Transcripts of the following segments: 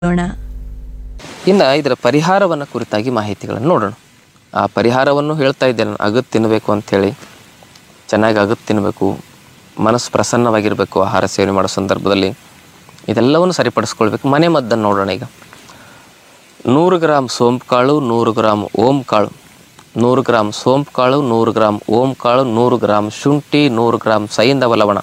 ನೋಡೋಣ ಇನ್ನು ಇದರ ಪರಿಹಾರವನ್ನು ಕುರಿತಾಗಿ ಮಾಹಿತಿಗಳನ್ನು ನೋಡೋಣ ಆ ಪರಿಹಾರವನ್ನು ಹೇಳ್ತಾ ಇದ್ದೆ ನಾನು ಅಗದು ತಿನ್ನಬೇಕು ಅಂಥೇಳಿ ಚೆನ್ನಾಗಿ ಅಗದು ತಿನ್ನಬೇಕು ಮನಸ್ಸು ಪ್ರಸನ್ನವಾಗಿರಬೇಕು ಆಹಾರ ಸೇವನೆ ಮಾಡೋ ಸಂದರ್ಭದಲ್ಲಿ ಇದೆಲ್ಲವನ್ನು ಸರಿಪಡಿಸ್ಕೊಳ್ಬೇಕು ಮನೆ ಮದ್ದನ್ನು ನೋಡೋಣ ಈಗ ನೂರು ಗ್ರಾಮ್ ಸೋಂಪು ಕಾಳು ನೂರು ಗ್ರಾಮ್ ಓಂ ಕಾಳು ನೂರು ಗ್ರಾಮ್ ಸೋಂಪು ಕಾಳು ನೂರು ಗ್ರಾಮ್ ಓಂ ಕಾಳು ನೂರು ಗ್ರಾಮ್ ಶುಂಠಿ ನೂರು ಗ್ರಾಮ್ ಸೈಂಧವ ಲವಣ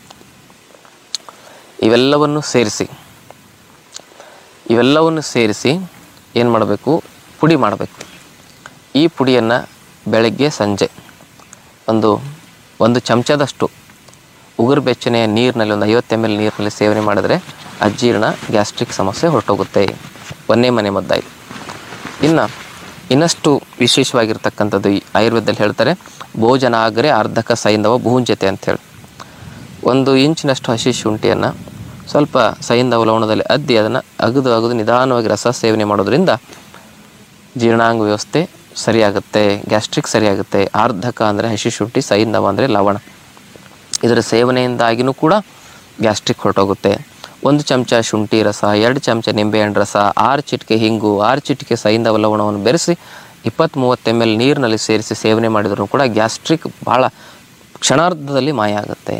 ಇವೆಲ್ಲವನ್ನು ಸೇರಿಸಿ ಇವೆಲ್ಲವನ್ನು ಸೇರಿಸಿ ಏನು ಮಾಡಬೇಕು ಪುಡಿ ಮಾಡಬೇಕು ಈ ಪುಡಿಯನ್ನು ಬೆಳಗ್ಗೆ ಸಂಜೆ ಒಂದು ಒಂದು ಚಮಚದಷ್ಟು ಉಗುರು ಬೆಚ್ಚನೆಯ ನೀರಿನಲ್ಲಿ ಒಂದು ಐವತ್ತು ಎಮ್ ಎಲ್ ನೀರಿನಲ್ಲಿ ಸೇವನೆ ಮಾಡಿದ್ರೆ ಅಜೀರ್ಣ ಗ್ಯಾಸ್ಟ್ರಿಕ್ ಸಮಸ್ಯೆ ಹೊರಟೋಗುತ್ತೆ ಒಂದೇ ಮನೆ ಮದ್ದಾಯಿತು ಇನ್ನು ಇನ್ನಷ್ಟು ವಿಶೇಷವಾಗಿರ್ತಕ್ಕಂಥದ್ದು ಈ ಆಯುರ್ವೇದದಲ್ಲಿ ಹೇಳ್ತಾರೆ ಭೋಜನ ಆಗರೆ ಅರ್ಧಕ ಸೈಂಧವ ಭೂಂಜತೆ ಅಂಥೇಳಿ ಒಂದು ಇಂಚಿನಷ್ಟು ಹಸಿ ಶುಂಠಿಯನ್ನು ಸ್ವಲ್ಪ ಸೈಂಧವ ಲವಣದಲ್ಲಿ ಅದ್ದಿ ಅದನ್ನು ಅಗದು ಅಗದು ನಿಧಾನವಾಗಿ ರಸ ಸೇವನೆ ಮಾಡೋದ್ರಿಂದ ಜೀರ್ಣಾಂಗ ವ್ಯವಸ್ಥೆ ಸರಿಯಾಗುತ್ತೆ ಗ್ಯಾಸ್ಟ್ರಿಕ್ ಸರಿಯಾಗುತ್ತೆ ಆರ್ಧಕ ಅಂದರೆ ಹಸಿ ಶುಂಠಿ ಸೈಂಧವ ಅಂದರೆ ಲವಣ ಇದರ ಸೇವನೆಯಿಂದಾಗಿನೂ ಕೂಡ ಗ್ಯಾಸ್ಟ್ರಿಕ್ ಹೊರಟೋಗುತ್ತೆ ಒಂದು ಚಮಚ ಶುಂಠಿ ರಸ ಎರಡು ಚಮಚ ನಿಂಬೆಹಣ್ಣು ರಸ ಆರು ಚಿಟಿಕೆ ಹಿಂಗು ಆರು ಚಿಟಿಕೆ ಸೈಂಧವ ಲವಣವನ್ನು ಬೆರೆಸಿ ಇಪ್ಪತ್ತು ಮೂವತ್ತು ಎಮ್ ಎಲ್ ನೀರಿನಲ್ಲಿ ಸೇರಿಸಿ ಸೇವನೆ ಮಾಡಿದರೂ ಕೂಡ ಗ್ಯಾಸ್ಟ್ರಿಕ್ ಭಾಳ ಕ್ಷಣಾರ್ಧದಲ್ಲಿ ಮಾಯ ಆಗುತ್ತೆ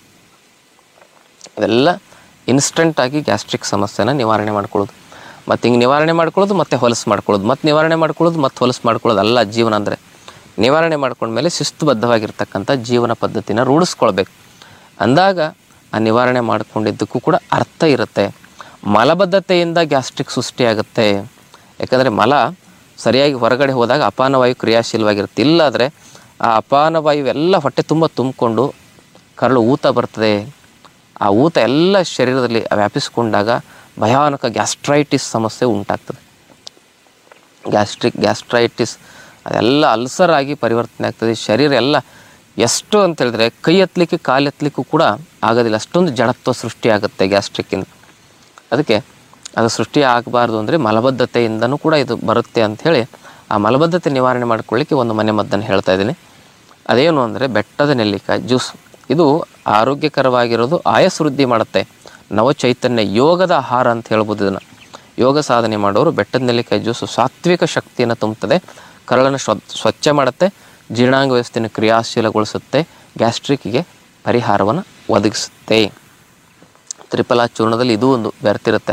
ಇವೆಲ್ಲ ಇನ್ಸ್ಟೆಂಟಾಗಿ ಗ್ಯಾಸ್ಟ್ರಿಕ್ ಸಮಸ್ಯೆನ ನಿವಾರಣೆ ಮಾಡ್ಕೊಳ್ಳೋದು ಮತ್ತು ಹಿಂಗೆ ನಿವಾರಣೆ ಮಾಡ್ಕೊಳ್ಳೋದು ಮತ್ತೆ ಹೊಲಸು ಮಾಡ್ಕೊಳ್ಳೋದು ಮತ್ತೆ ನಿವಾರಣೆ ಮಾಡ್ಕೊಳ್ಳೋದು ಮತ್ತೆ ಹೊಲಸು ಮಾಡ್ಕೊಳ್ಳೋದು ಅಲ್ಲ ಜೀವನ ಅಂದರೆ ನಿವಾರಣೆ ಮಾಡ್ಕೊಂಡ್ಮೇಲೆ ಶಿಸ್ತುಬದ್ಧವಾಗಿರ್ತಕ್ಕಂಥ ಜೀವನ ಪದ್ಧತಿನ ರೂಢಿಸ್ಕೊಳ್ಬೇಕು ಅಂದಾಗ ಆ ನಿವಾರಣೆ ಮಾಡ್ಕೊಂಡಿದ್ದಕ್ಕೂ ಕೂಡ ಅರ್ಥ ಇರುತ್ತೆ ಮಲಬದ್ಧತೆಯಿಂದ ಗ್ಯಾಸ್ಟ್ರಿಕ್ ಸೃಷ್ಟಿಯಾಗುತ್ತೆ ಯಾಕಂದರೆ ಮಲ ಸರಿಯಾಗಿ ಹೊರಗಡೆ ಹೋದಾಗ ಅಪಾನವಾಯು ಕ್ರಿಯಾಶೀಲವಾಗಿರುತ್ತೆ ಇಲ್ಲಾದರೆ ಆ ಅಪಾನವಾಯು ಎಲ್ಲ ಹೊಟ್ಟೆ ತುಂಬ ತುಂಬಿಕೊಂಡು ಕರಳು ಊತ ಬರ್ತದೆ ಆ ಊತ ಎಲ್ಲ ಶರೀರದಲ್ಲಿ ವ್ಯಾಪಿಸ್ಕೊಂಡಾಗ ಭಯಾನಕ ಗ್ಯಾಸ್ಟ್ರೈಟಿಸ್ ಸಮಸ್ಯೆ ಉಂಟಾಗ್ತದೆ ಗ್ಯಾಸ್ಟ್ರಿಕ್ ಗ್ಯಾಸ್ಟ್ರೈಟಿಸ್ ಅದೆಲ್ಲ ಅಲ್ಸರ್ ಆಗಿ ಪರಿವರ್ತನೆ ಆಗ್ತದೆ ಶರೀರ ಎಲ್ಲ ಎಷ್ಟು ಅಂತ ಹೇಳಿದ್ರೆ ಕೈ ಎತ್ತಲಿಕ್ಕೆ ಕಾಲು ಎತ್ತಲಿಕ್ಕೂ ಕೂಡ ಆಗೋದಿಲ್ಲ ಅಷ್ಟೊಂದು ಜಡತ್ವ ಸೃಷ್ಟಿಯಾಗುತ್ತೆ ಗ್ಯಾಸ್ಟ್ರಿಕ್ಕಿಂದ ಅದಕ್ಕೆ ಅದು ಸೃಷ್ಟಿ ಆಗಬಾರ್ದು ಅಂದರೆ ಮಲಬದ್ಧತೆಯಿಂದನೂ ಕೂಡ ಇದು ಬರುತ್ತೆ ಅಂಥೇಳಿ ಆ ಮಲಬದ್ಧತೆ ನಿವಾರಣೆ ಮಾಡ್ಕೊಳ್ಳಿಕ್ಕೆ ಒಂದು ಮನೆ ಮದ್ದನ್ನು ಹೇಳ್ತಾ ಇದ್ದೀನಿ ಅದೇನು ಅಂದರೆ ಬೆಟ್ಟದ ನೆಲ್ಲಿಕಾಯಿ ಜ್ಯೂಸ್ ಇದು ಆರೋಗ್ಯಕರವಾಗಿರೋದು ಆಯಸ್ ವೃದ್ಧಿ ಮಾಡುತ್ತೆ ನವಚೈತನ್ಯ ಯೋಗದ ಆಹಾರ ಅಂತ ಹೇಳ್ಬೋದು ಇದನ್ನು ಯೋಗ ಸಾಧನೆ ಮಾಡೋರು ಬೆಟ್ಟದ ನೆಲ್ಲಿಕಾಯಿ ಜ್ಯೂಸು ಸಾತ್ವಿಕ ಶಕ್ತಿಯನ್ನು ತುಂಬುತ್ತದೆ ಕರಳನ್ನು ಸ್ವ ಸ್ವಚ್ಛ ಮಾಡುತ್ತೆ ಜೀರ್ಣಾಂಗ ವ್ಯವಸ್ಥೆಯನ್ನು ಕ್ರಿಯಾಶೀಲಗೊಳಿಸುತ್ತೆ ಗ್ಯಾಸ್ಟ್ರಿಕ್ಗೆ ಪರಿಹಾರವನ್ನು ಒದಗಿಸುತ್ತೆ ತ್ರಿಫಲ ಚೂರ್ಣದಲ್ಲಿ ಇದೂ ಒಂದು ಬೆರ್ತಿರುತ್ತೆ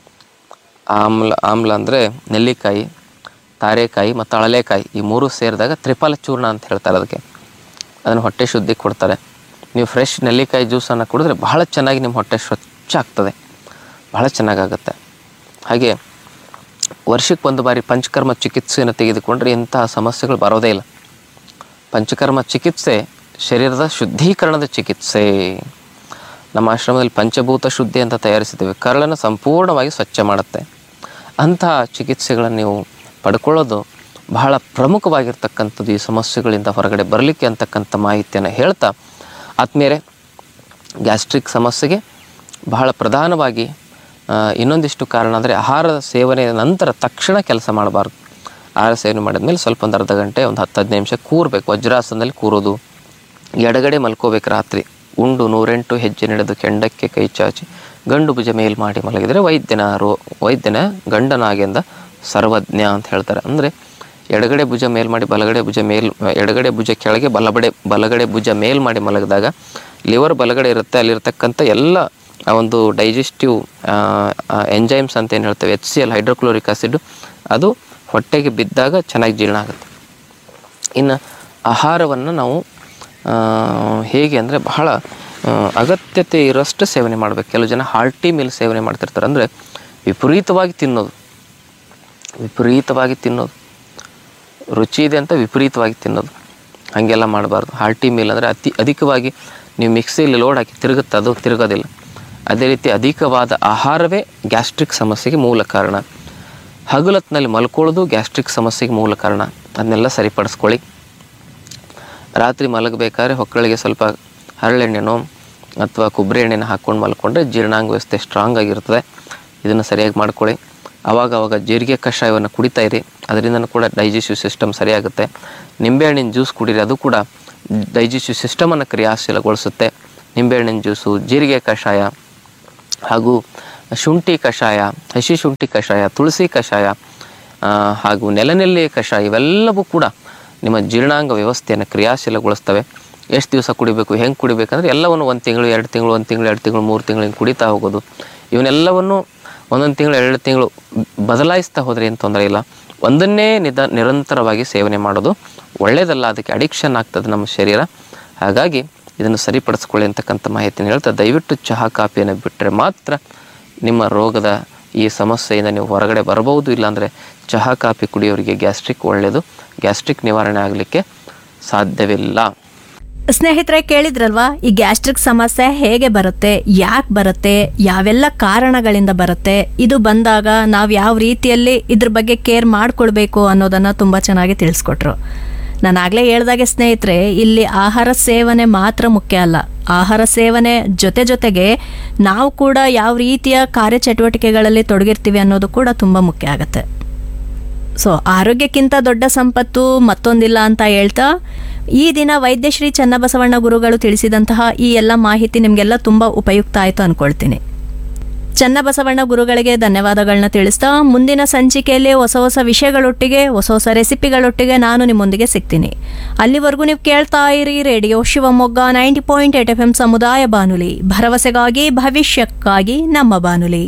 ಆಮ್ಲ ಆಮ್ಲ ಅಂದರೆ ನೆಲ್ಲಿಕಾಯಿ ತಾರೆಕಾಯಿ ಮತ್ತು ಅಳಲೆಕಾಯಿ ಈ ಮೂರು ಸೇರಿದಾಗ ತ್ರಿಫಲ ಚೂರ್ಣ ಅಂತ ಹೇಳ್ತಾರೆ ಅದಕ್ಕೆ ಅದನ್ನು ಹೊಟ್ಟೆ ಶುದ್ಧಿ ಕೊಡ್ತಾರೆ ನೀವು ಫ್ರೆಶ್ ನೆಲ್ಲಿಕಾಯಿ ಜ್ಯೂಸನ್ನು ಕುಡಿದ್ರೆ ಬಹಳ ಚೆನ್ನಾಗಿ ನಿಮ್ಮ ಹೊಟ್ಟೆ ಸ್ವಚ್ಛ ಆಗ್ತದೆ ಬಹಳ ಚೆನ್ನಾಗಾಗುತ್ತೆ ಹಾಗೆ ವರ್ಷಕ್ಕೆ ಒಂದು ಬಾರಿ ಪಂಚಕರ್ಮ ಚಿಕಿತ್ಸೆಯನ್ನು ತೆಗೆದುಕೊಂಡ್ರೆ ಇಂತಹ ಸಮಸ್ಯೆಗಳು ಬರೋದೇ ಇಲ್ಲ ಪಂಚಕರ್ಮ ಚಿಕಿತ್ಸೆ ಶರೀರದ ಶುದ್ಧೀಕರಣದ ಚಿಕಿತ್ಸೆ ನಮ್ಮ ಆಶ್ರಮದಲ್ಲಿ ಪಂಚಭೂತ ಶುದ್ಧಿ ಅಂತ ತಯಾರಿಸಿದ್ದೇವೆ ಕರಳನ್ನು ಸಂಪೂರ್ಣವಾಗಿ ಸ್ವಚ್ಛ ಮಾಡುತ್ತೆ ಅಂತಹ ಚಿಕಿತ್ಸೆಗಳನ್ನು ನೀವು ಪಡ್ಕೊಳ್ಳೋದು ಬಹಳ ಪ್ರಮುಖವಾಗಿರ್ತಕ್ಕಂಥದ್ದು ಈ ಸಮಸ್ಯೆಗಳಿಂದ ಹೊರಗಡೆ ಬರಲಿಕ್ಕೆ ಅಂತಕ್ಕಂಥ ಮಾಹಿತಿಯನ್ನು ಹೇಳ್ತಾ ಆತ್ಮೀಯರೇ ಗ್ಯಾಸ್ಟ್ರಿಕ್ ಸಮಸ್ಯೆಗೆ ಬಹಳ ಪ್ರಧಾನವಾಗಿ ಆ, ಇನ್ನೊಂದಿಷ್ಟು ಕಾರಣ ಅಂದರೆ ಆಹಾರದ ಸೇವನೆಯ ನಂತರ ತಕ್ಷಣ ಕೆಲಸ ಮಾಡಬಾರ್ದು ಆಹಾರ ಸೇವನೆ ಮಾಡಿದ್ಮೇಲೆ ಸ್ವಲ್ಪ ಒಂದು ಅರ್ಧ ಗಂಟೆ ಒಂದು ಹತ್ತು ಹದಿನೈದು ನಿಮಿಷ ಕೂರಬೇಕು ವಜ್ರಾಸನದಲ್ಲಿ ಕೂರೋದು ಎಡಗಡೆ ಮಲ್ಕೋಬೇಕು ರಾತ್ರಿ ಉಂಡು ನೂರೆಂಟು ಹೆಜ್ಜೆ ನಡೆದು ಕೆಂಡಕ್ಕೆ ಕೈ ಚಾಚಿ ಗಂಡು ಭುಜ ಮೇಲ್ ಮಾಡಿ ಮಲಗಿದರೆ ವೈದ್ಯನ ರೋ ವೈದ್ಯನ ಗಂಡನಾಗೆಂದ ಸರ್ವಜ್ಞ ಅಂತ ಹೇಳ್ತಾರೆ ಅಂದರೆ ಎಡಗಡೆ ಭುಜ ಮೇಲ್ ಮಾಡಿ ಬಲಗಡೆ ಭುಜ ಮೇಲ್ ಎಡಗಡೆ ಭುಜ ಕೆಳಗೆ ಬಲಬಡೆ ಬಲಗಡೆ ಭುಜ ಮೇಲ್ ಮಾಡಿ ಮಲಗಿದಾಗ ಲಿವರ್ ಬಲಗಡೆ ಇರುತ್ತೆ ಅಲ್ಲಿರ್ತಕ್ಕಂಥ ಎಲ್ಲ ಆ ಒಂದು ಡೈಜೆಸ್ಟಿವ್ ಎಂಜೈಮ್ಸ್ ಅಂತ ಏನು ಹೇಳ್ತೇವೆ H C L hydrochloric acid ಅದು ಹೊಟ್ಟೆಗೆ ಬಿದ್ದಾಗ ಚೆನ್ನಾಗಿ ಜೀರ್ಣ ಆಗುತ್ತೆ ಇನ್ನು ಆಹಾರವನ್ನು ನಾವು ಆ, ಹೇಗೆ ಅಂದರೆ ಬಹಳ ಆ, ಅಗತ್ಯತೆ ಇರೋಷ್ಟು ಸೇವನೆ ಮಾಡಬೇಕು ಕೆಲವು ಜನ ಹಾರ್ಟಿ ಮೀಲ್ ಸೇವನೆ ಮಾಡ್ತಿರ್ತಾರೆ ಅಂದರೆ ವಿಪರೀತವಾಗಿ ತಿನ್ನೋದು ವಿಪರೀತವಾಗಿ ತಿನ್ನೋದು ರುಚಿ ಇದೆ ಅಂತ ವಿಪರೀತವಾಗಿ ತಿನ್ನೋದು ಹಾಗೆಲ್ಲ ಮಾಡಬಾರ್ದು ಹಾರ್ಟಿ ಮೀಲ್ ಅಂದರೆ ಅತಿ ಅಧಿಕವಾಗಿ ನೀವು ಮಿಕ್ಸಿಯಲ್ಲಿ ಲೋಡ್ ಹಾಕಿ ತಿರುಗುತ್ತೆ ಅದು ತಿರುಗೋದಿಲ್ಲ ಅದೇ ರೀತಿ ಅಧಿಕವಾದ ಆಹಾರವೇ ಗ್ಯಾಸ್ಟ್ರಿಕ್ ಸಮಸ್ಯೆಗೆ ಮೂಲ ಕಾರಣ ಹಗಲತ್ನಲ್ಲಿ ಮಲ್ಕೊಳ್ಳೋದು ಗ್ಯಾಸ್ಟ್ರಿಕ್ ಸಮಸ್ಯೆಗೆ ಮೂಲ ಕಾರಣ ಅದನ್ನೆಲ್ಲ ಸರಿಪಡಿಸ್ಕೊಳ್ಳಿ ರಾತ್ರಿ ಮಲಗಬೇಕಾದ್ರೆ ಹೊಕ್ಕಳಿಗೆ ಸ್ವಲ್ಪ ಹರಳೆಣ್ಣೆನೋ ಅಥವಾ ಕೊಬ್ಬರಿ ಎಣ್ಣೆನ ಹಾಕ್ಕೊಂಡು ಮಲ್ಕೊಂಡ್ರೆ ಜೀರ್ಣಾಂಗ ವ್ಯವಸ್ಥೆ ಸ್ಟ್ರಾಂಗ್ ಆಗಿರ್ತದೆ ಇದನ್ನು ಸರಿಯಾಗಿ ಮಾಡ್ಕೊಳ್ಳಿ ಆವಾಗ ಅವಾಗ ಜೀರಿಗೆ ಕಷಾಯವನ್ನು ಕುಡಿತಾ ಇರಿ ಅದರಿಂದನೂ ಕೂಡ ಡೈಜೆಸ್ಟಿವ್ ಸಿಸ್ಟಮ್ ಸರಿಯಾಗುತ್ತೆ ನಿಂಬೆಹಣ್ಣಿನ ಜ್ಯೂಸ್ ಕುಡೀರಿ ಅದು ಕೂಡ ಡೈಜೆಸ್ಟಿವ್ ಸಿಸ್ಟಮನ್ನು ಕ್ರಿಯಾಶೀಲಗೊಳಿಸುತ್ತೆ ನಿಂಬೆಹಣ್ಣಿನ ಜ್ಯೂಸು ಜೀರಿಗೆ ಕಷಾಯ ಹಾಗೂ ಶುಂಠಿ ಕಷಾಯ ಹಸಿ ಶುಂಠಿ ಕಷಾಯ ತುಳಸಿ ಕಷಾಯ ಆ, ಹಾಗೂ ನೆಲನೆಲ್ಲಿ ಕಷಾಯ ಇವೆಲ್ಲವೂ ಕೂಡ ನಿಮ್ಮ ಜೀರ್ಣಾಂಗ ವ್ಯವಸ್ಥೆಯನ್ನು ಕ್ರಿಯಾಶೀಲಗೊಳಿಸ್ತವೆ ಎಷ್ಟು ದಿವಸ ಕುಡಿಬೇಕು ಹೆಂಗೆ ಕುಡಿಬೇಕಂದ್ರೆ ಎಲ್ಲವನ್ನು ಒಂದು ತಿಂಗಳು ಎರಡು ತಿಂಗಳು ಒಂದು ತಿಂಗಳು ಎರಡು ತಿಂಗಳು ಮೂರು ತಿಂಗಳು ಹಿಂಗೆ ಕುಡಿತಾ ಹೋಗೋದು ಇವನ್ನೆಲ್ಲವನ್ನು ಒಂದೊಂದು ತಿಂಗಳು ಎರಡು ತಿಂಗಳು ಬದಲಾಯಿಸ್ತಾ ಹೋದರೆ ಏನು ತೊಂದರೆ ಇಲ್ಲ ಒಂದನ್ನೇ ನಿಧ ನಿರಂತರವಾಗಿ ಸೇವನೆ ಮಾಡೋದು ಒಳ್ಳೆಯದಲ್ಲ ಅದಕ್ಕೆ ಅಡಿಕ್ಷನ್ ಆಗ್ತದೆ ನಮ್ಮ ಶರೀರ ಹಾಗಾಗಿ ಇದನ್ನು ಸರಿಪಡಿಸ್ಕೊಳ್ಳಿ ಅಂತಕ್ಕಂಥ ಮಾಹಿತಿನ ಹೇಳ್ತಾ ದಯವಿಟ್ಟು ಚಹಾ ಕಾಫಿಯನ್ನು ಬಿಟ್ಟರೆ ಮಾತ್ರ ನಿಮ್ಮ ರೋಗದ ಈ ಸಮಸ್ಯೆಯಿಂದ ನೀವು ಹೊರಗಡೆ ಬರಬಹುದು ಇಲ್ಲಾಂದರೆ ಚಹಾ ಕಾಫಿ ಕುಡಿಯೋರಿಗೆ ಗ್ಯಾಸ್ಟ್ರಿಕ್ ಒಳ್ಳೆಯದು ಗ್ಯಾಸ್ಟ್ರಿಕ್ ನಿವಾರಣೆ ಆಗಲಿಕ್ಕೆ ಸಾಧ್ಯವಿಲ್ಲ ಸ್ನೇಹಿತರೆ ಕೇಳಿದ್ರಲ್ವಾ ಈ ಗ್ಯಾಸ್ಟ್ರಿಕ್ ಸಮಸ್ಯೆ ಹೇಗೆ ಬರುತ್ತೆ ಯಾಕೆ ಬರುತ್ತೆ ಯಾವೆಲ್ಲ ಕಾರಣಗಳಿಂದ ಬರುತ್ತೆ ಇದು ಬಂದಾಗ ನಾವು ಯಾವ ರೀತಿಯಲ್ಲಿ ಇದ್ರ ಬಗ್ಗೆ ಕೇರ್ ಮಾಡ್ಕೊಳ್ಬೇಕು ಅನ್ನೋದನ್ನ ತುಂಬಾ ಚೆನ್ನಾಗಿ ತಿಳಿಸ್ಕೊಟ್ರು ನಾನು ಆಗ್ಲೇ ಹೇಳ್ದಾಗೆ ಸ್ನೇಹಿತರೆ ಇಲ್ಲಿ ಆಹಾರ ಸೇವನೆ ಮಾತ್ರ ಮುಖ್ಯ ಅಲ್ಲ ಆಹಾರ ಸೇವನೆ ಜೊತೆ ಜೊತೆಗೆ ನಾವು ಕೂಡ ಯಾವ ರೀತಿಯ ಕಾರ್ಯಚಟುವಟಿಕೆಗಳಲ್ಲಿ ತೊಡಗಿರ್ತೀವಿ ಅನ್ನೋದು ಕೂಡ ತುಂಬಾ ಮುಖ್ಯ ಆಗುತ್ತೆ ಸೊ ಆರೋಗ್ಯಕ್ಕಿಂತ ದೊಡ್ಡ ಸಂಪತ್ತು ಮತ್ತೊಂದಿಲ್ಲ ಅಂತ ಹೇಳ್ತಾ ಈ ದಿನ ವೈದ್ಯಶ್ರೀ ಚನ್ನಬಸವಣ್ಣ ಗುರುಗಳು ತಿಳಿಸಿದಂತಹ ಈ ಎಲ್ಲ ಮಾಹಿತಿ ನಿಮಗೆಲ್ಲ ತುಂಬ ಉಪಯುಕ್ತ ಆಯಿತು ಅಂದ್ಕೊಳ್ತೀನಿ ಚನ್ನಬಸವಣ್ಣ ಗುರುಗಳಿಗೆ ಧನ್ಯವಾದಗಳನ್ನ ತಿಳಿಸ್ತಾ ಮುಂದಿನ ಸಂಚಿಕೆಯಲ್ಲಿ ಹೊಸ ಹೊಸ ವಿಷಯಗಳೊಟ್ಟಿಗೆ ಹೊಸ ಹೊಸ ರೆಸಿಪಿಗಳೊಟ್ಟಿಗೆ ನಾನು ನಿಮ್ಮೊಂದಿಗೆ ಸಿಗ್ತೀನಿ ಅಲ್ಲಿವರೆಗೂ ನೀವು ಕೇಳ್ತಾ ಇರಿ radio Shivamogga ninety point eight F M ಸಮುದಾಯ ಬಾನುಲಿ ಭರವಸೆಗಾಗಿ ಭವಿಷ್ಯಕ್ಕಾಗಿ ನಮ್ಮ ಬಾನುಲಿ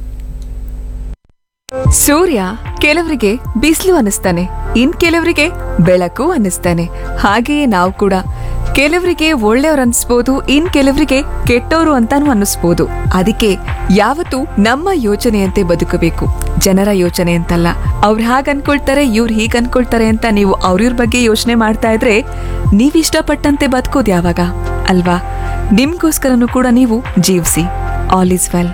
ಸೂರ್ಯ ಕೆಲವರಿಗೆ ಬಿಸಿಲು ಅನ್ನಿಸ್ತಾನೆ ಇನ್ ಕೆಲವರಿಗೆ ಬೆಳಕು ಅನ್ನಿಸ್ತಾನೆ ಹಾಗೆಯೇ ನಾವು ಕೂಡ ಕೆಲವರಿಗೆ ಒಳ್ಳೆಯವ್ರು ಅನ್ಸ್ಬೋದು ಇನ್ ಕೆಲವರಿಗೆ ಕೆಟ್ಟವರು ಅಂತಾನು ಅನ್ನಿಸ್ಬೋದು ಅದಕ್ಕೆ ಯಾವತ್ತು ನಮ್ಮ ಯೋಚನೆಯಂತೆ ಬದುಕಬೇಕು ಜನರ ಯೋಚನೆ ಅಂತಲ್ಲ ಅವ್ರು ಹಾಗ್ ಅನ್ಕೊಳ್ತಾರೆ ಇವ್ರು ಹೀಗ್ ಅನ್ಕೊಳ್ತಾರೆ ಅಂತ ನೀವು ಅವ್ರಿವ್ರ ಬಗ್ಗೆ ಯೋಚನೆ ಮಾಡ್ತಾ ಇದ್ರೆ ನೀವ್ ಇಷ್ಟಪಟ್ಟಂತೆ ಬದುಕೋದು ಯಾವಾಗ ಅಲ್ವಾ ನಿಮ್ಗೋಸ್ಕರನು ಕೂಡ ನೀವು ಜೀವಿಸಿ ಆಲ್ ಇಸ್ ವೆಲ್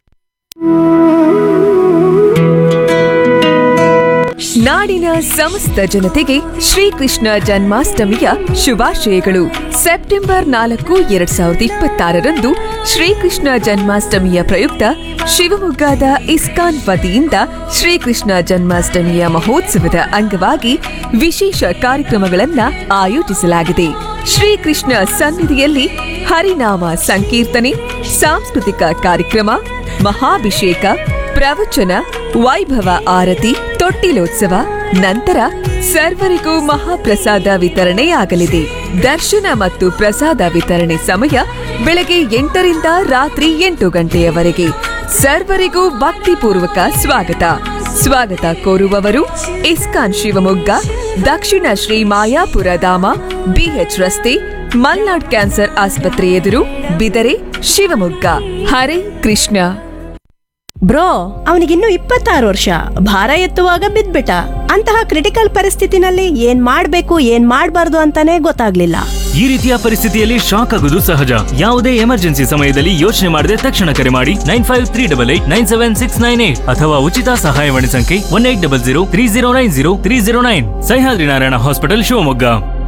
ನಾಡಿನ ಸಮಸ್ತ ಜನತೆಗೆ ಶ್ರೀಕೃಷ್ಣ ಜನ್ಮಾಷ್ಟಮಿಯ ಶುಭಾಶಯಗಳು ಸೆಪ್ಟೆಂಬರ್ ನಾಲ್ಕು ಎರಡ್ ಸಾವಿರದ ಇಪ್ಪತ್ತಾರರಂದು ಶ್ರೀಕೃಷ್ಣ ಜನ್ಮಾಷ್ಟಮಿಯ ಪ್ರಯುಕ್ತ ಶಿವಮೊಗ್ಗದ ಇಸ್ಕಾನ್ ವತಿಯಿಂದ ಶ್ರೀಕೃಷ್ಣ ಜನ್ಮಾಷ್ಟಮಿಯ ಮಹೋತ್ಸವದ ಅಂಗವಾಗಿ ವಿಶೇಷ ಕಾರ್ಯಕ್ರಮಗಳನ್ನ ಆಯೋಜಿಸಲಾಗಿದೆ ಶ್ರೀಕೃಷ್ಣ ಸನ್ನಿಧಿಯಲ್ಲಿ ಹರಿನಾಮ ಸಂಕೀರ್ತನೆ ಸಾಂಸ್ಕೃತಿಕ ಕಾರ್ಯಕ್ರಮ ಮಹಾಭಿಷೇಕ ಪ್ರವಚನ ವೈಭವ ಆರತಿ ತೊಟ್ಟಿಲೋತ್ಸವ ನಂತರ ಸರ್ವರಿಗೂ ಮಹಾಪ್ರಸಾದ ವಿತರಣೆಯಾಗಲಿದೆ ದರ್ಶನ ಮತ್ತು ಪ್ರಸಾದ ವಿತರಣೆ ಸಮಯ ಬೆಳಗ್ಗೆ ಎಂಟರಿಂದ ರಾತ್ರಿ ಎಂಟು ಗಂಟೆಯವರೆಗೆ ಸರ್ವರಿಗೂ ಭಕ್ತಿಪೂರ್ವಕ ಸ್ವಾಗತ ಸ್ವಾಗತ ಕೋರುವವರು ಇಸ್ಕಾನ್ ಶಿವಮೊಗ್ಗ ದಕ್ಷಿಣ ಶ್ರೀ ಮಾಯಾಪುರ ಧಾಮ ಬಿಎಚ್ ರಸ್ತೆ ಮಲ್ನಾಡ್ ಕ್ಯಾನ್ಸರ್ ಆಸ್ಪತ್ರೆ ಎದುರು ಬಿದರೆ ಶಿವಮೊಗ್ಗ ಹರೇ ಕೃಷ್ಣ ಬ್ರೋ ಅವನಿಗಿನ್ನೂ ಇಪ್ಪತ್ತಾರು ವರ್ಷ ಭಾರ ಎತ್ತುವಾಗ ಬಿದ್ಬಿಟ್ಟ ಅಂತಹ ಕ್ರಿಟಿಕಲ್ ಪರಿಸ್ಥಿತಿನಲ್ಲಿ ಏನ್ ಮಾಡ್ಬೇಕು ಏನ್ ಮಾಡ್ಬಾರ್ದು ಅಂತಾನೆ ಗೊತ್ತಾಗ್ಲಿಲ್ಲ ಈ ರೀತಿಯ ಪರಿಸ್ಥಿತಿಯಲ್ಲಿ ಶಾಕ್ ಆಗುವುದು ಸಹಜ ಯಾವುದೇ ಎಮರ್ಜೆನ್ಸಿ ಸಮಯದಲ್ಲಿ ಯೋಚನೆ ಮಾಡದೆ ತಕ್ಷಣ ಕರೆ ಮಾಡಿ nine five three double eight nine seven six nine eight ಅಥವಾ ಉಚಿತ ಸಹಾಯವಾಣಿ ಸಂಖ್ಯೆ one eight double zero three zero nine zero three zero nine Sahyadri Narayana hospital Shivamogga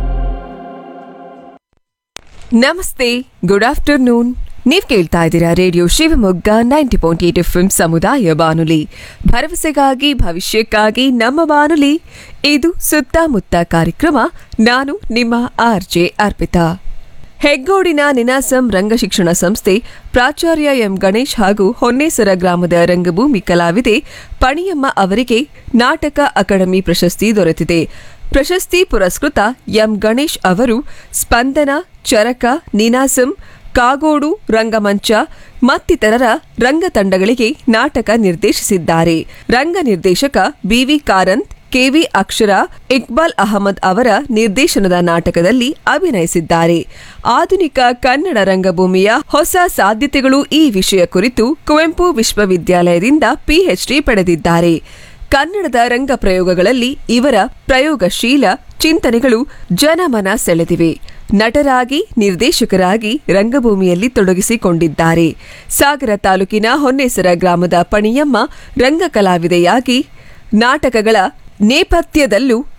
ನಮಸ್ತೆ ಗುಡ್ ಆಫ್ಟರ್ನೂನ್ ನೀವ್ ಕೇಳ್ತಾ ಇದ್ದೀರಾ radio Shivamogga ninety point eight F ಸಮುದಾಯ ಬಾನುಲಿ ಭರವಸೆಗಾಗಿ ಭವಿಷ್ಯಕ್ಕಾಗಿ ನಮ್ಮ ಬಾನುಲಿ ಇದು ಸುತ್ತಮುತ್ತ ಕಾರ್ಯಕ್ರಮ ನಾನು ನಿಮ್ಮ ಆರ್ ಜೆ ಅರ್ಪಿತಾ ಹೆಗ್ಗೋಡಿನ ನಿನಾಸಂ ರಂಗಶಿಕ್ಷಣ ಸಂಸ್ಥೆ ಪ್ರಾಚಾರ್ಯ ಎಂ ಗಣೇಶ್ ಹಾಗೂ ಹೊನ್ನೇಸರ ಗ್ರಾಮದ ರಂಗಭೂಮಿ ಕಲಾವಿದೆ ಪಣಿಯಮ್ಮ ಅವರಿಗೆ ನಾಟಕ ಅಕಾಡೆಮಿ ಪ್ರಶಸ್ತಿ ದೊರೆತಿದೆ ಪ್ರಶಸ್ತಿ ಪುರಸ್ಕೃತ ಎಂ ಗಣೇಶ್ ಅವರು ಸ್ಪಂದನ ಚರಕ ನಿನಾಸಂ ಕಾಗೋಡು ರಂಗಮಂಚ ಮತ್ತಿತರರ ರಂಗತಂಡಗಳಿಗೆ ನಾಟಕ ನಿರ್ದೇಶಿಸಿದ್ದಾರೆ ರಂಗ ನಿರ್ದೇಶಕ ಬಿವಿ ಕಾರಂತ್ ಕೆವಿ ಅಕ್ಷರ ಇಕ್ಬಾಲ್ ಅಹಮದ್ ಅವರ ನಿರ್ದೇಶನದ ನಾಟಕದಲ್ಲಿ ಅಭಿನಯಿಸಿದ್ದಾರೆ ಆಧುನಿಕ ಕನ್ನಡ ರಂಗಭೂಮಿಯ ಹೊಸ ಸಾಧ್ಯತೆಗಳು ಈ ವಿಷಯ ಕುರಿತು ಕುವೆಂಪು ವಿಶ್ವವಿದ್ಯಾಲಯದಿಂದ ಪಿಎಚ್ಡಿ ಪಡೆದಿದ್ದಾರೆ ಕನ್ನಡದ ರಂಗ ಪ್ರಯೋಗಗಳಲ್ಲಿ ಇವರ ಪ್ರಯೋಗಶೀಲ ಚಿಂತನೆಗಳು ಜನಮನ ಸೆಳೆದಿವೆ ನಟರಾಗಿ ನಿರ್ದೇಶಕರಾಗಿ ರಂಗಭೂಮಿಯಲ್ಲಿ ತೊಡಗಿಸಿಕೊಂಡಿದ್ದಾರೆ ಸಾಗರ ತಾಲೂಕಿನ ಹೊನ್ನೇಸರ ಗ್ರಾಮದ ಪಣಿಯಮ್ಮ ರಂಗ ಕಲಾವಿದೆಯಾಗಿ ನಾಟಕಗಳ ನೇಪಥ್ಯದಲ್ಲೂ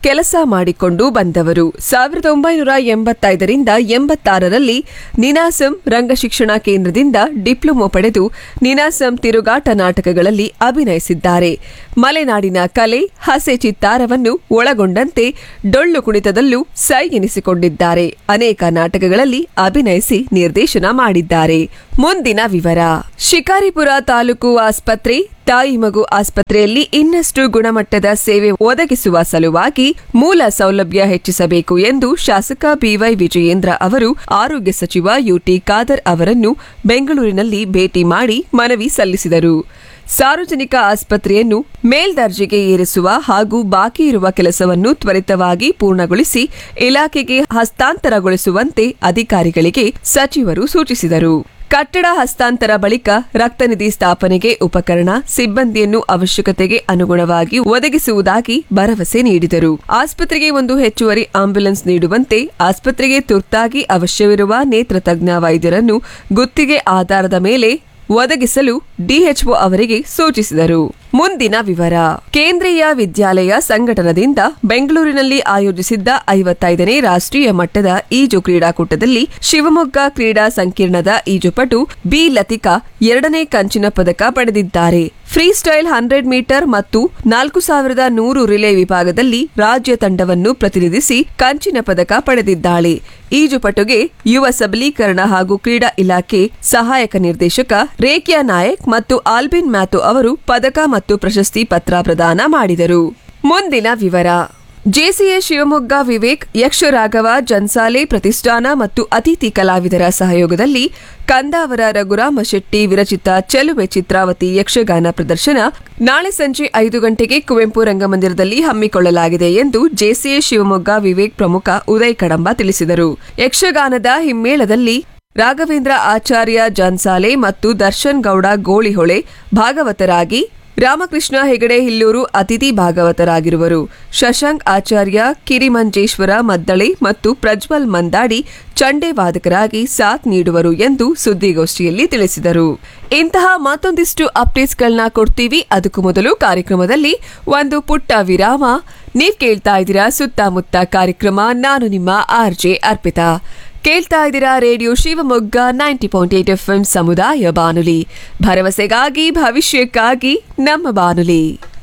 ಕೆಲಸ ಮಾಡಿಕೊಂಡು ಬಂದವರು ಸಾವಿರದ ಒಂಬೈನೂರ ಎಂಬತ್ತೈದರಿಂದ ಎಂಬತ್ತಾರರಲ್ಲಿ ನಿನಾಸಂ ರಂಗಶಿಕ್ಷಣ ಕೇಂದ್ರದಿಂದ ಡಿಪ್ಲೊಮೊ ಪಡೆದು ನಿನಾಸಂ ತಿರುಗಾಟ ನಾಟಕಗಳಲ್ಲಿ ಅಭಿನಯಿಸಿದ್ದಾರೆ ಮಲೆನಾಡಿನ ಕಲೆ ಹಸೆ ಚಿತ್ತಾರವನ್ನು ಒಳಗೊಂಡಂತೆ ಡೊಳ್ಳು ಕುಣಿತದಲ್ಲೂ ಸೈ ಎನಿಸಿಕೊಂಡಿದ್ದಾರೆ ಅನೇಕ ನಾಟಕಗಳಲ್ಲಿ ಅಭಿನಯಿಸಿ ನಿರ್ದೇಶನ ಮಾಡಿದ್ದಾರೆ ಮುಂದಿನ ವಿವರ ಶಿಕಾರಿಪುರ ತಾಲೂಕು ಆಸ್ಪತ್ರೆ ತಾಯಿ ಮಗು ಆಸ್ಪತ್ರೆಯಲ್ಲಿ ಇನ್ನಷ್ಟು ಗುಣಮಟ್ಟದ ಸೇವೆ ಒದಗಿಸುವ ಸಲುವಾಗಿ ಮೂಲ ಸೌಲಭ್ಯ ಹೆಚ್ಚಿಸಬೇಕು ಎಂದು ಶಾಸಕ ಬಿವೈ ವಿಜಯೇಂದ್ರ ಅವರು ಆರೋಗ್ಯ ಸಚಿವ ಯುಟಿ ಖಾದರ್ ಅವರನ್ನು ಬೆಂಗಳೂರಿನಲ್ಲಿ ಭೇಟಿ ಮಾಡಿ ಮನವಿ ಸಲ್ಲಿಸಿದರು ಸಾರ್ವಜನಿಕ ಆಸ್ಪತ್ರೆಯನ್ನು ಮೇಲ್ದರ್ಜೆಗೆ ಏರಿಸುವ ಹಾಗೂ ಬಾಕಿ ಇರುವ ಕೆಲಸವನ್ನು ತ್ವರಿತವಾಗಿ ಪೂರ್ಣಗೊಳಿಸಿ ಇಲಾಖೆಗೆ ಹಸ್ತಾಂತರಗೊಳಿಸುವಂತೆ ಅಧಿಕಾರಿಗಳಿಗೆ ಸಚಿವರು ಸೂಚಿಸಿದರು ಕಟ್ಟಡ ಹಸ್ತಾಂತರ ಬಳಿಕ ರಕ್ತನಿಧಿ ಸ್ಥಾಪನೆಗೆ ಉಪಕರಣ ಸಿಬ್ಬಂದಿಯನ್ನು ಅವಶ್ಯಕತೆಗೆ ಅನುಗುಣವಾಗಿ ಒದಗಿಸುವುದಾಗಿ ಭರವಸೆ ನೀಡಿದರು ಆಸ್ಪತ್ರೆಗೆ ಒಂದು ಹೆಚ್ಚುವರಿ ಆಂಬ್ಯುಲೆನ್ಸ್ ನೀಡುವಂತೆ ಆಸ್ಪತ್ರೆಗೆ ತುರ್ತಾಗಿ ಅವಶ್ಯವಿರುವ ನೇತ್ರ ತಜ್ಞ ವೈದ್ಯರನ್ನು ಗುತ್ತಿಗೆ ಆಧಾರದ ಮೇಲೆ ಒದಗಿಸಲು ಡಿಎಚ್ಒ ಅವರಿಗೆ ಸೂಚಿಸಿದರು ಮುಂದಿನ ವಿವರ ಕೇಂದ್ರೀಯ ವಿದ್ಯಾಲಯ ಸಂಘಟನದಿಂದ ಬೆಂಗಳೂರಿನಲ್ಲಿ ಆಯೋಜಿಸಿದ್ದ ಐವತ್ತೈದನೇ ರಾಷ್ಟ್ರೀಯ ಮಟ್ಟದ ಈಜು ಕ್ರೀಡಾಕೂಟದಲ್ಲಿ ಶಿವಮೊಗ್ಗ ಕ್ರೀಡಾ ಸಂಕೀರ್ಣದ ಈಜುಪಟು ಬಿ ಲತಿಕಾ ಎರಡನೇ ಕಂಚಿನ ಪದಕ ಪಡೆದಿದ್ದಾರೆ ಫ್ರೀ ಸ್ಟೈಲ್ ಹಂಡ್ರೆಡ್ ಮೀಟರ್ ಮತ್ತು ನಾಲ್ಕು ಸಾವಿರದ ನೂರು ರಿಲೇ ವಿಭಾಗದಲ್ಲಿ ರಾಜ್ಯ ತಂಡವನ್ನು ಪ್ರತಿನಿಧಿಸಿ ಕಂಚಿನ ಪದಕ ಪಡೆದಿದ್ದಾಳೆ ಈಜುಪಟುಗೆ ಯುವ ಸಬಲೀಕರಣ ಹಾಗೂ ಕ್ರೀಡಾ ಇಲಾಖೆ ಸಹಾಯಕ ನಿರ್ದೇಶಕ ರೇಖ್ಯಾ ನಾಯಕ್ ಮತ್ತು ಆಲ್ಬಿನ್ ಮ್ಯಾಥು ಅವರು ಪದಕ ಮತ್ತು ಪ್ರಶಸ್ತಿ ಪತ್ರ ಪ್ರದಾನ ಮಾಡಿದರು ಮುಂದಿನ ವಿವರ ಜೆಸಿಎ ಶಿವಮೊಗ್ಗ ವಿವೇಕ್ ಯಕ್ಷರಾಘವ ಜನ್ಸಾಲೆ ಪ್ರತಿಷ್ಠಾನ ಮತ್ತು ಅತಿಥಿ ಕಲಾವಿದರ ಸಹಯೋಗದಲ್ಲಿ ಕಂದಾವರ ರಘುರಾಮ ಶೆಟ್ಟಿ ವಿರಚಿತ ಚೆಲುವೆ ಚಿತ್ರಾವತಿ ಯಕ್ಷಗಾನ ಪ್ರದರ್ಶನ ನಾಳೆ ಸಂಜೆ ಐದು ಗಂಟೆಗೆ ಕುವೆಂಪು ರಂಗಮಂದಿರದಲ್ಲಿ ಹಮ್ಮಿಕೊಳ್ಳಲಾಗಿದೆ ಎಂದು ಜೆಸಿಎ ಶಿವಮೊಗ್ಗ ವಿವೇಕ್ ಪ್ರಮುಖ ಉದಯ್ ಕಡಂಬ ತಿಳಿಸಿದರು ಯಕ್ಷಗಾನದ ಹಿಮ್ಮೇಳದಲ್ಲಿ ರಾಘವೇಂದ್ರ ಆಚಾರ್ಯ ಜನ್ಸಾಲೆ ಮತ್ತು ದರ್ಶನ್ ಗೌಡ ಗೋಳಿಹೊಳೆ ಭಾಗವತರಾಗಿ ರಾಮಕೃಷ್ಣ ಹೆಗಡೆ ಹಿಲ್ಲೂರು ಅತಿಥಿ ಭಾಗವತರಾಗಿರುವರು ಶಶಾಂಕ್ ಆಚಾರ್ಯ ಕಿರಿಮಂಜೇಶ್ವರ ಮದ್ದಳೆ ಮತ್ತು ಪ್ರಜ್ವಲ್ ಮಂದಾಡಿ ಚಂಡೆ ವಾದಕರಾಗಿ ಸಾಥ್ ನೀಡುವರು ಎಂದು ಸುದ್ದಿಗೋಷ್ಠಿಯಲ್ಲಿ ತಿಳಿಸಿದರು ಇಂತಹ ಮತ್ತೊಂದಿಷ್ಟು ಅಪ್ಡೇಟ್ಸ್ಗಳನ್ನ ಕೊಡ್ತೀವಿ ಅದಕ್ಕೂ ಮೊದಲು ಕಾರ್ಯಕ್ರಮದಲ್ಲಿ ಒಂದು ಪುಟ್ಟ ವಿರಾಮ ನೀವ್ ಕೇಳ್ತಾ ಇದ್ದೀರಾ ಸುತ್ತಮುತ್ತ ಕಾರ್ಯಕ್ರಮ ನಾನು ನಿಮ್ಮ ಆರ್ಜೆ ಅರ್ಪಿತಾ ಕೇಳ್ತಾ ಇದ್ದೀರಾ radio Shivamogga ninety point eight F ಸಮುದಾಯ ಬಾನುಲಿ ಭರವಸೆಗಾಗಿ ಭವಿಷ್ಯಕ್ಕಾಗಿ ನಮ್ಮ ಬಾನುಲಿ